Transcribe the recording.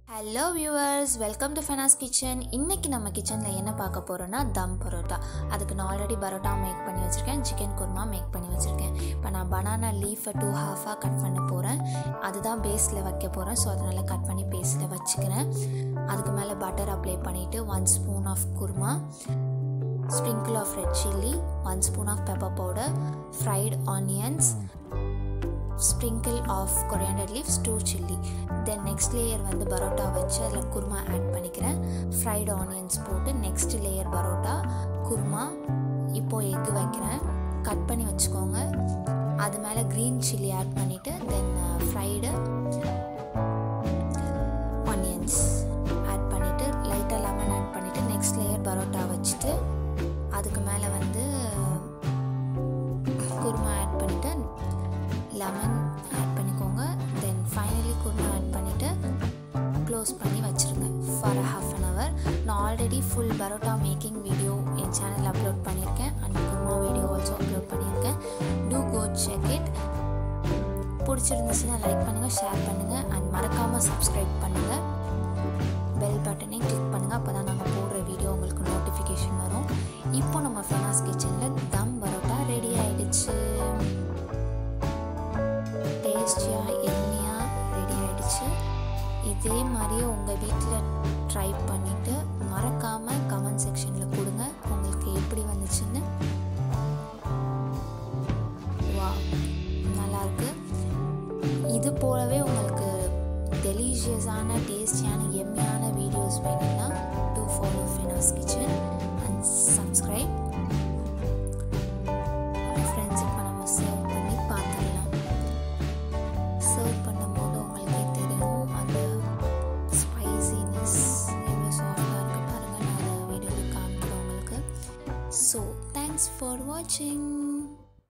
hello viewers welcome to Fenas kitchen இன்றைக்கி நம்ம கிச்சனில் என்ன பார்க்க போகிறோன்னா தம் பரோட்டா அதுக்கு நான் ஆல்ரெடி பரோட்டா மேக் பண்ணி வச்சுருக்கேன் சிக்கன் குருமா மேக் பண்ணி வச்சுருக்கேன் இப்போ நான் பனானா லீஃபை டூ ஹாஃபாக கட் பண்ண போகிறேன் அதுதான் பேஸில் வைக்க போகிறேன் ஸோ அதனால் கட் பண்ணி பேஸில் வச்சுக்கிறேன் அதுக்கு மேலே பட்டர் அப்ளை பண்ணிவிட்டு one spoon of kurma sprinkle of red chilli one spoon of pepper powder fried onions sprinkle of coriander leaves two chilli then next layer வந்து பரோட்டா வச்சு அதில் குருமா ஆட் பண்ணிக்கிறேன் ஃப்ரைட் ஆனியன்ஸ் போட்டு நெக்ஸ்ட் லேயர் பரோட்டா குருமா இப்போது எக்கு வைக்கிறேன் cut பண்ணி வச்சுக்கோங்க அது மேலே க்ரீன் சில்லி ஆட் பண்ணிவிட்டு தென் ஃப்ரைடு ஆனியன்ஸ் ஆட் பண்ணிவிட்டு லைட்டாக லெமன் ஆட் பண்ணிவிட்டு நெக்ஸ்ட் லேயர் பரோட்டா வச்சுட்டு அதுக்கு மேலே வந்து குருமா ஆட் பண்ணிவிட்டு லெமன் ஆட் பண்ணிக்கோங்க தென் ஃபைனலி குருமா ஆட் பண்ணிவிட்டு க்ளோஸ் பண்ணி வச்சுருங்க ஃபார் ஹாஃப் அன் ஹவர் நான் already full parotta making video என் சேனலில் அப்லோட் பண்ணியிருக்கேன் and kurma video also upload பண்ணியிருக்கேன் டூ கோ செக் இட் பிடிச்சிருந்துச்சுன்னா லைக் பண்ணுங்கள் ஷேர் பண்ணுங்கள் அண்ட் மறக்காமல் சப்ஸ்கிரைப் பண்ணுங்கள் பெல் பட்டனை கிளிக் பண்ணுங்கள் அப்போ தான் நாங்கள் போடுற வீடியோ உங்களுக்கு நோட்டிஃபிகேஷன் வரும் இப்போ நம்ம ஃபெனாஸ் கிச்சனில் தம் பரோட்டா ரெடி ஆகிடுச்சு டேஸ்டியாக எண்ணெயாக ரெடி ஆகிடுச்சு இதே மாதிரியே உங்கள் வீட்டில் ட்ரை பண்ணிவிட்டு மறக்காமல் கமெண்ட் செக்ஷனில் கொடுங்க உங்களுக்கு எப்படி வந்துச்சுன்னு வா நல்லாயிருக்கு இது போலவே உங்களுக்கு டெலிஷியஸான டேஸ்டியான எம்மியான வீடியோஸ் வேணும்னா do follow Fina's kitchen and subscribe ஃப்ரெண்ட்ஸுக்கு நம்ம சர்வ் பண்ணி பார்த்துடலாம் சர்வ் பண்ணும்போது உங்களுக்கே தெரியும் அந்த ஸ்பைசினஸ் எவ்வளோ சாஃப்டாக இருக்குது பாருங்கள் நான் அதை வீடியோவில் காமிக்கிறேன் உங்களுக்கு ஸோ தேங்க்ஸ் ஃபார் வாட்சிங்